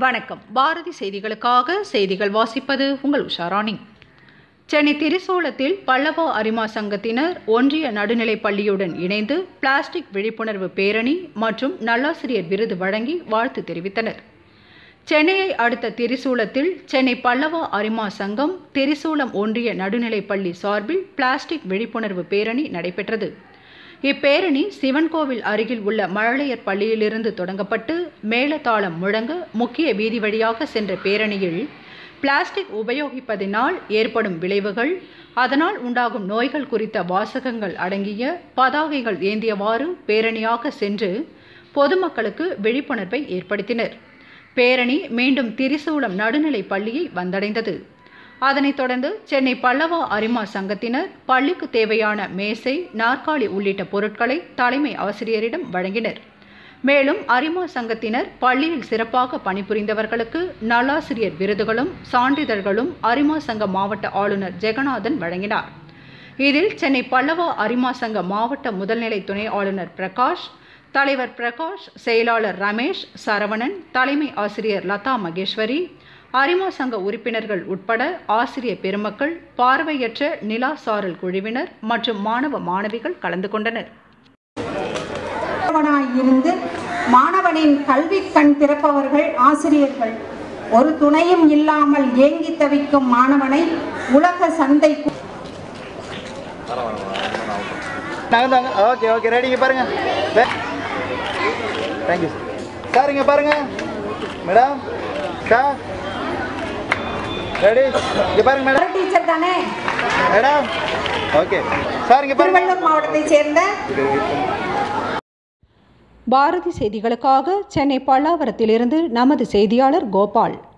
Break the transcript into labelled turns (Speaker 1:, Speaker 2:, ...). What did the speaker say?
Speaker 1: வணக்கம் பாரதி செய்திகளுக்காக செய்திகள் வாசிப்பது உங்கள் உஷாராணி சென்னை திரிசூலத்தில் பல்லவா அரிமா சங்கத்தினர் ஒன்றிய நடுநிலைப் பள்ளியுடன் இணைந்து பிளாஸ்டிக் விழிப்புணர்வு பேரணி மற்றும் நல்லாசிரியர் விருது வழங்கி வாழ்த்து தெரிவித்தனர் சென்னையை அடுத்த திரிசூலத்தில் சென்னை பல்லவா அரிமா சங்கம் திரிசூலம் ஒன்றிய நடுநிலைப் பள்ளி சார்பில் பிளாஸ்டிக் விழிப்புணர்வு பேரணி நடைபெற்றது இப்பேரணி சிவன் கோவில் அருகில் உள்ள மழலையர் பள்ளியிலிருந்து தொடங்கப்பட்டு மேளதாளம் முழங்க முக்கிய வீதி வழியாக சென்ற பேரணியில் பிளாஸ்டிக் உபயோகிப்பதினால் ஏற்படும் விளைவுகள் அதனால் உண்டாகும் நோய்கள் குறித்த வாசகங்கள் அடங்கிய பதாகைகள் ஏந்தியவாறு பேரணியாக சென்று பொதுமக்களுக்கு விழிப்புணர்வை ஏற்படுத்தினர் பேரணி மீண்டும் திரிசூலம் நடுநிலைப் பள்ளியை வந்தடைந்தது அதனைத் தொடர்ந்து சென்னை பல்லவா அரிமா சங்கத்தினர் பள்ளிக்கு தேவையான மேசை நாற்காலி உள்ளிட்ட பொருட்களை தலைமை ஆசிரியரிடம் வழங்கினர் மேலும் அரிமா சங்கத்தினர் பள்ளியில் சிறப்பாக பணிபுரிந்தவர்களுக்கு நல்லாசிரியர் விருதுகளும் சான்றிதழ்களும் அரிமா சங்க மாவட்ட ஆளுநர் ஜெகநாதன் வழங்கினார் இதில் சென்னை பல்லவா அரிமா சங்க மாவட்ட முதல்நிலை துணை ஆளுநர் பிரகாஷ் தலைவர் பிரகாஷ் செயலாளர் ரமேஷ் சரவணன் தலைமை ஆசிரியர் லதா மகேஸ்வரி அரிமா சங்க உறுப்பினர்கள் உட்பட ஆசிரியர் பெருமக்கள் பார்வையற்ற நிலா சாரல் குழுவினர் மற்றும் மாணவ மாணவிகள் கலந்து கொண்டனர்
Speaker 2: மாணவனாய் இருந்து மாணவனின் கல்வி கண் திறப்பவர்கள் ஆசிரியர்கள் ஒரு துணையும் இல்லாமல் ஏங்கி தவிக்கும் மாணவனை உலக சந்தைக்கு
Speaker 3: நகர்ந்தாங்க ஓகே ஓகே ரெடி இங்கே பாருங்க தேங்க்யூ சார் இங்கே பாருங்க மேடம் சார் ரெடி இங்கே பாருங்க மேடம்
Speaker 2: டீச்சர் தானே
Speaker 3: மேடம் ஓகே சார் இங்கே பாருங்க
Speaker 2: திருவள்ளூர் மாவட்டத்தை சேர்ந்த
Speaker 1: பாரதி செய்திகளுக்காக சென்னை பல்லாவரத்திலிருந்து நமது செய்தியாளர் கோபால்